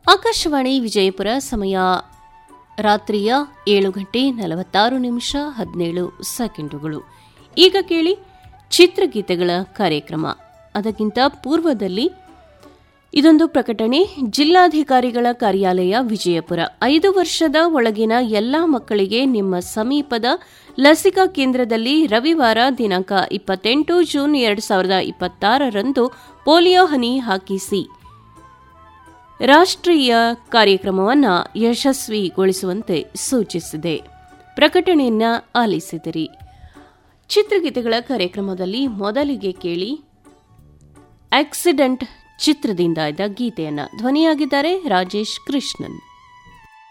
ಆಕಾಶವಾಣಿ ವಿಜಯಪುರ ಸಮಯ ರಾತ್ರಿಯ ಏಳು ಗಂಟೆ ನಲವತ್ತಾರು ನಿಮಿಷ ಹದಿನೇಳು ಸೆಕೆಂಡುಗಳು ಈಗ ಕೇಳಿ ಚಿತ್ರಗೀತೆಗಳ ಕಾರ್ಯಕ್ರಮ ಅದಕ್ಕಿಂತ ಪೂರ್ವದಲ್ಲಿ ಇದೊಂದು ಪ್ರಕಟಣೆ ಜಿಲ್ಲಾಧಿಕಾರಿಗಳ ಕಾರ್ಯಾಲಯ ವಿಜಯಪುರ ಐದು ವರ್ಷದ ಒಳಗಿನ ಎಲ್ಲಾ ಮಕ್ಕಳಿಗೆ ನಿಮ್ಮ ಸಮೀಪದ ಲಸಿಕಾ ಕೇಂದ್ರದಲ್ಲಿ ರವಿವಾರ ದಿನಾಂಕ ಇಪ್ಪತ್ತೆಂಟು ಜೂನ್ ಎರಡು ಸಾವಿರದ ಇಪ್ಪತ್ತಾರರಂದು ಪೋಲಿಯೋ ಹನಿ ಹಾಕಿಸಿ ರಾಷ್ಟ್ರೀಯ ಕಾರ್ಯಕ್ರಮವನ್ನು ಯಶಸ್ವಿಗೊಳಿಸುವಂತೆ ಸೂಚಿಸಿದೆ ಪ್ರಕಟಣೆಯನ್ನ ಆಲಿಸಿದಿರಿ ಚಿತ್ರಗೀತೆಗಳ ಕಾರ್ಯಕ್ರಮದಲ್ಲಿ ಮೊದಲಿಗೆ ಕೇಳಿ ಆಕ್ಸಿಡೆಂಟ್ ಚಿತ್ರದಿಂದ ಇದ್ದ ಗೀತೆಯನ್ನ ಧ್ವನಿಯಾಗಿದ್ದಾರೆ ರಾಜೇಶ್ ಕೃಷ್ಣನ್